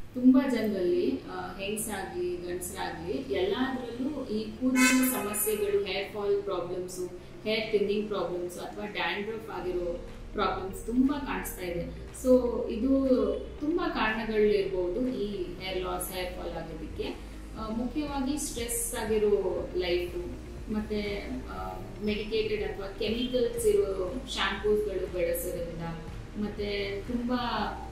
ತುಂಬಾ ಜನರಲ್ಲಿ ಹೆಂಗಸಾಗ್ಲಿ ಗಂಡಸರಾಗ್ಲಿ ಎಲ್ಲಾದ್ರಲ್ಲೂ ಈ ಕೂದಲಿನ ಸಮಸ್ಯೆಗಳು hair fall problems hair thinning problems ಅಥವಾ ಡ್ಯಾಂಡ್ರಫ್ ಆಗಿರೋ ಪ್ರಾಬ್ಲಮ್ಸ್ ತುಂಬಾ ಕಾಣಿಸ್ತಾ ಇದೆ ಸೊ ಇದು ತುಂಬಾ ಕಾರಣಗಳಿರ್ಬೋದು ಈ ಹೇರ್ ಲಾಸ್ ಹೇರ್ ಫಾಲ್ ಆಗೋದಕ್ಕೆ ಆ, ಮುಖ್ಯವಾಗಿ ಸ್ಟ್ರೆಸ್ ಆಗಿರೋ ಲೈಫು ಮತ್ತೆ ಮೆಡಿಕೇಟೆಡ್ ಅಥವಾ ಕೆಮಿಕಲ್ಸ್ ಇರೋ ಶಾಂಪೂಸ್ಗಳು ಬಳಸೋದ್ರಿಂದ ಮತ್ತೆ ತುಂಬಾ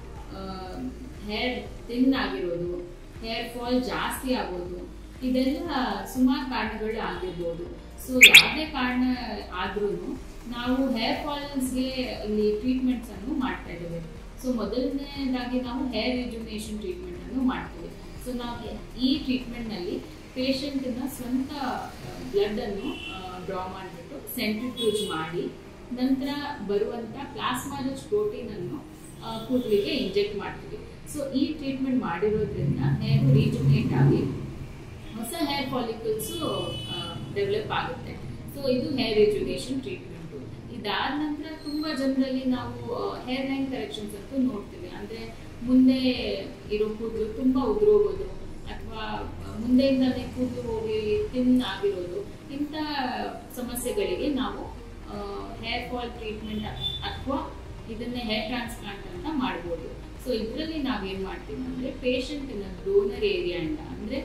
ಹೇರ್ ಥಿನ್ ಆಗಿರೋದು ಹೇರ್ ಫಾಲ್ ಜಾಸ್ತಿ ಆಗೋದು ಇದೆಲ್ಲ ಸುಮಾರು ಕಾರಣಗಳು ಆಗಿರ್ಬೋದು ಸೊ ಯಾವುದೇ ಕಾರಣ ಆದ್ರೂ ನಾವು ಹೇರ್ ಫಾಲ್ಸ್ಗೆ ಇಲ್ಲಿ ಟ್ರೀಟ್ಮೆಂಟ್ಸ್ ಅನ್ನು ಮಾಡ್ತಾ ಇದ್ದೇವೆ ಸೊ ಮೊದಲನೇದಾಗಿ ನಾವು ಹೇರ್ ರಿಜುನೇಷನ್ ಟ್ರೀಟ್ಮೆಂಟ್ ಅನ್ನು ಮಾಡ್ತೇವೆ ಸೊ ನಾವು ಈ ಟ್ರೀಟ್ಮೆಂಟ್ನಲ್ಲಿ ಪೇಷಂಟಿನ ಸ್ವಂತ ಬ್ಲಡ್ ಅನ್ನು ಡ್ರಾ ಮಾಡಿಬಿಟ್ಟು ಸೆಂಟ್ರಿಫ್ಯೂಜ್ ಮಾಡಿ ನಂತರ ಬರುವಂಥ ಪ್ಲಾಸ್ಮಾ ರಿಚ್ ಪ್ರೋಟೀನ್ ಅನ್ನು ಆ, ಕೂದಲಿಗೆ ಇಂಜೆಕ್ಟ್ ಮಾಡ್ತೀವಿ ಸೊ ಈ ಟ್ರೀಟ್ಮೆಂಟ್ ಮಾಡಿರೋದ್ರಿಂದ ಹೇರ್ ರಿಜುನೇಟ್ ಆಗಿ ಹೊಸ ಹೇರ್ ಫಾಲಿಕಲ್ಸು ಡೆವಲಪ್ ಆಗುತ್ತೆ ಸೊ ಇದು ಹೇರ್ ರಿಜುನೇಷನ್ ಟ್ರೀಟ್ಮೆಂಟು ಇದಾದ ನಂತರ ತುಂಬ ಜನರಲ್ಲಿ ನಾವು ಹೇರ್ ಲೈನ್ ಕರೆಕ್ಷನ್ಸ್ ಅಂತೂ ನೋಡ್ತೀವಿ ಅಂದರೆ ಮುಂದೆ ಇರೋ ಕೂದಲು ತುಂಬ ಉದುರೋಗೋದು ಅಥವಾ ಮುಂದೆಯಿಂದಲೇ ಕೂದಲು ಹೋಗಿ ತಿನ್ ಆಗಿರೋದು ಇಂಥ ಸಮಸ್ಯೆಗಳಿಗೆ ನಾವು ಹೇರ್ ಫಾಲ್ ಟ್ರೀಟ್ಮೆಂಟ್ ಅಥವಾ ಇದನ್ನೇ ಹೇರ್ ಟ್ರಾನ್ಸ್ಪ್ಲಾಂಟ್ ಅಂತ ಮಾಡ್ಬೋದು ಸೊ ಇದರಲ್ಲಿ ನಾವೇನು ಮಾಡ್ತೀವಿ ಅಂದರೆ ಪೇಷಂಟಿನ ಡೋನರ್ ಏರಿಯಾಯಿಂದ ಅಂದರೆ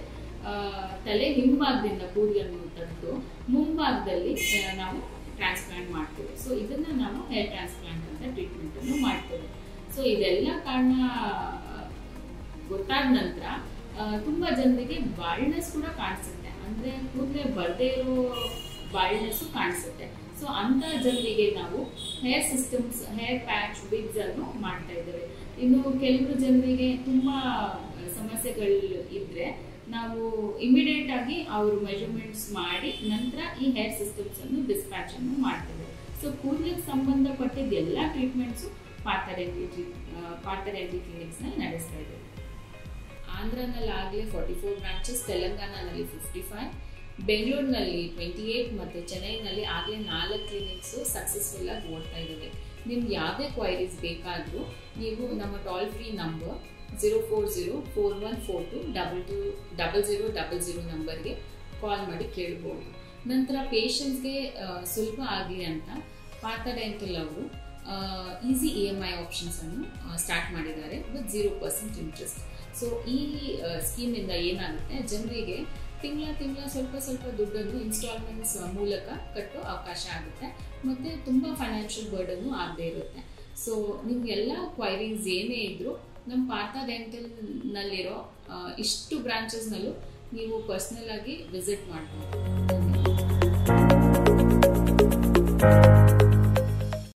ತಲೆ ಹಿಂಭಾಗದಿಂದ ಕೂದಲನ್ನು ತೆಗೆದು ಮುಂಭಾಗದಲ್ಲಿ ಆ, ನಾವು ಟ್ರಾನ್ಸ್ಪ್ಲಾಂಟ್ ಮಾಡ್ತೇವೆ ಸೊ ಇದನ್ನ ನಾವು ಹೇರ್ ಟ್ರಾನ್ಸ್ಪ್ಲಾಂಟ್ ಅಂತ ಟ್ರೀಟ್ಮೆಂಟ್ ಅನ್ನು ಮಾಡ್ತೇವೆ ಸೊ ಇದೆಲ್ಲ ಕಾರಣ ಆ, ಗೊತ್ತಾದ ನಂತರ ತುಂಬಾ ಜನರಿಗೆ ಬಾಲ್ನೆಸ್ ಕೂಡ ಕಾಣಿಸುತ್ತೆ ಅಂದ್ರೆ ಕೂದಲೇ ಬರ್ದೇ ಇರೋ ಬಾಲ್ನೆಸ್ ಕಾಣಿಸುತ್ತೆ ಸೊ ಅಂತ ಜನರಿಗೆ ನಾವು hair systems hair patch wigs ಅನ್ನು ಮಾಡ್ತಾ ಇದ್ದೇವೆ ಇನ್ನು ಕೆಲವರು ಜನರಿಗೆ ತುಂಬಾ ಸಮಸ್ಯೆಗಳು ಇದ್ರೆ ನಾವು ಇಮಿಡಿಯೇಟ್ ಆಗಿ ಅವರು ಮೆಜರ್ಮೆಂಟ್ಸ್ ಮಾಡಿ ನಂತರ ಈ ಹೇರ್ ಸಿಸ್ಟಮ್ಸ್ ಅನ್ನು ಡಿಸ್ಪ್ಯಾಚ್ ಅನ್ನು ಮಾಡ್ತೇವೆ ಸೊ ಕೂದಲಿಗೆ ಸಂಬಂಧಪಟ್ಟಿದ್ದ ಎಲ್ಲ ಟ್ರೀಟ್ಮೆಂಟ್ಸು ಪಾತರೆಂಟಿ ಪಾತರೆಂಟಿ ಕ್ಲಿನಿಕ್ಸ್ನಲ್ಲಿ ನಡೆಸ್ತಾ ಇದ್ದೇವೆ ಆಂಧ್ರನಲ್ಲಿ ಆಗಲೇ ಫಾರ್ಟಿ ಫೋರ್ ಬ್ರಾಂಚಸ್ ತೆಲಂಗಾಣನಲ್ಲಿ ಫಿಫ್ಟಿ ಫೈವ್ ಬೆಂಗಳೂರಿನಲ್ಲಿ ಟ್ವೆಂಟಿ ಏಯ್ಟ್ ಮತ್ತು ಚೆನ್ನೈನಲ್ಲಿ ಆಗಲೇ ನಾಲ್ಕು ಕ್ಲಿನಿಕ್ಸು ಸಕ್ಸಸ್ಫುಲ್ ಆಗಿ ಓಡ್ತಾ ಇದ್ದಾವೆ ನಿಮ್ಗೆ ಯಾವುದೇ ಕ್ವೈರೀಸ್ ಬೇಕಾದರೂ ನೀವು ನಮ್ಮ toll free number zero four zero four one four two double two double zero double zero ನಂಬರ್ಗೆ ಕಾಲ್ ಮಾಡಿ ಕೇಳ್ಬೋದು ನಂತರ ಪೇಷಂಟ್ಸ್ಗೆ ಸುಲಭ ಆಗಲಿ ಅಂತ ಪಾತ ಡೆಂಟಲ್ ಅವರು ಈಸಿ ಇ ಎಮ್ ಐ ಆಪ್ಷನ್ಸನ್ನು ಸ್ಟಾರ್ಟ್ ಮಾಡಿದ್ದಾರೆ with zero percent interest so ಈ ಸ್ಕೀಮಿಂದ ಏನಾಗುತ್ತೆ ಜನರಿಗೆ ತಿಂಗಳ ತಿಂಗಳ ಸ್ವಲ್ಪ ಸ್ವಲ್ಪ ದುಡ್ಡನ್ನು ಇನ್ಸ್ಟಾಲ್ಮೆಂಟ್ಸ್ ಮೂಲಕ ಕಟ್ಟೋ ಅವಕಾಶ ಆಗುತ್ತೆ ಮತ್ತು ತುಂಬ ಫೈನಾನ್ಷಿಯಲ್ ಬರ್ಡನ್ನು ಆಗದೇ ಇರುತ್ತೆ ಸೊ ನಿಮಗೆಲ್ಲ ಕ್ವೈರೀಸ್ ಏನೇ ಇದ್ದರೂ ನಮ್ಮ ಪಾರ್ಥ ಡೆಂಟಲ್ನಲ್ಲಿರೋ ಇಷ್ಟು ಬ್ರಾಂಚಸ್ನಲ್ಲೂ ನೀವು ಪರ್ಸ್ನಲ್ ಆಗಿ ವಿಸಿಟ್ ಮಾಡ್ಬೋದು